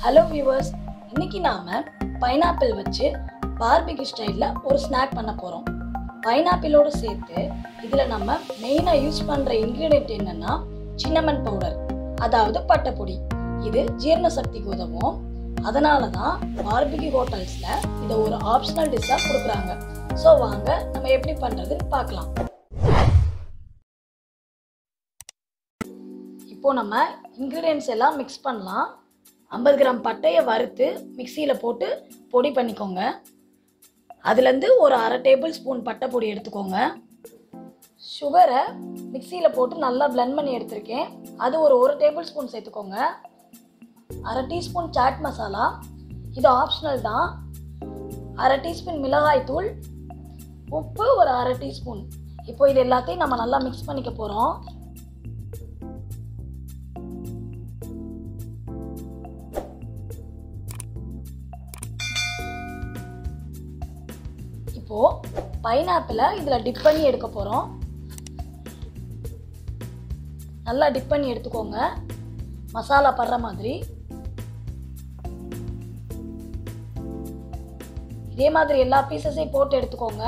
hello viewers இன்னைக்கு நாம pineapple வச்சு பார்பிக்யூ ஸ்டைலில் ஒரு ஸ்நாக் பண்ண போகிறோம் பைனாப்பிளோடு சேர்த்து இதில் நம்ம மெயினாக யூஸ் பண்ணுற இன்க்ரீடியன்ட் என்னன்னா சின்னமன் பவுடர் அதாவது பட்டைப்பொடி இது ஜீரண சக்திக்கு உதவும் அதனால தான் பார்பிக்யூ ஹோட்டல்ஸில் இதை ஒரு ஆப்ஷனல் டிஷ்ஷாக கொடுக்குறாங்க ஸோ வாங்க நம்ம எப்படி பண்ணுறதுன்னு பார்க்கலாம் இப்போ நம்ம இன்க்ரீடியன்ஸ் எல்லாம் மிக்ஸ் பண்ணலாம் ஐம்பது கிராம் பட்டையை வறுத்து மிக்சியில் போட்டு பொடி பண்ணிக்கோங்க அதுலேருந்து ஒரு அரை டேபிள் ஸ்பூன் பட்டை பொடி எடுத்துக்கோங்க சுகரை மிக்சியில் போட்டு நல்லா blend பண்ணி எடுத்திருக்கேன் அது ஒரு ஒரு டேபிள் ஸ்பூன் சேர்த்துக்கோங்க அரை டீஸ்பூன் சாட் மசாலா இது ஆப்ஷனல் தான் அரை டீஸ்பூன் மிளகாய் தூள் உப்பு ஒரு அரை டீஸ்பூன் இப்போ இது எல்லாத்தையும் நம்ம நல்லா மிக்ஸ் பண்ணிக்க போகிறோம் இப்போ பைனாப்பிளை இதில் டிப் பண்ணி எடுக்க போகிறோம் நல்லா டிப் பண்ணி எடுத்துக்கோங்க மசாலா படுற மாதிரி இதே மாதிரி எல்லா பீசஸையும் போட்டு எடுத்துக்கோங்க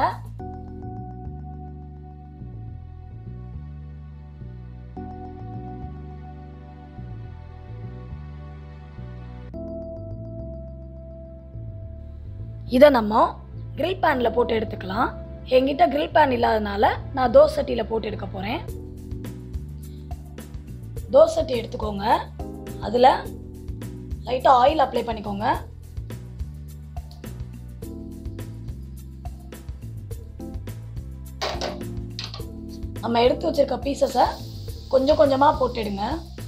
இதை நம்ம grill பேனில் போட்டு எடுத்துக்கலாம் என்கிட்ட grill பேன் இல்லாதனால நான் தோசை சட்டியில் போட்டு எடுக்க போகிறேன் தோசை சட்டி எடுத்துக்கோங்க அதில் லைட்டாக ஆயில் அப்ளை பண்ணிக்கோங்க நம்ம எடுத்து வச்சிருக்க பீசஸை கொஞ்சம் கொஞ்சமாக போட்டுடுங்க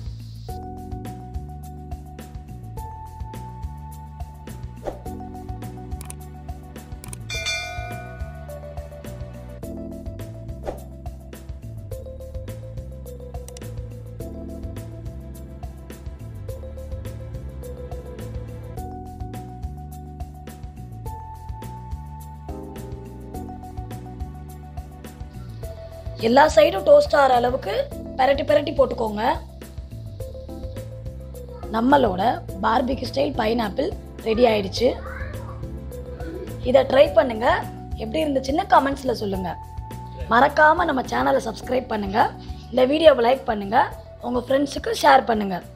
எல்லா சைடும் டோஸ்ட் ஆகிற அளவுக்கு பெரட்டி பெரட்டி போட்டுக்கோங்க நம்மளோட பார்பிக்யூ ஸ்டைல் பைனாப்பிள் ரெடி ஆயிடுச்சு இதை ட்ரை பண்ணுங்க எப்படி இருந்துச்சுன்னு கமெண்ட்ஸில் சொல்லுங்க மறக்காம நம்ம சேனலை சப்ஸ்கிரைப் பண்ணுங்க இந்த வீடியோவை லைக் பண்ணுங்க உங்க ஃப்ரெண்ட்ஸுக்கு ஷேர் பண்ணுங்க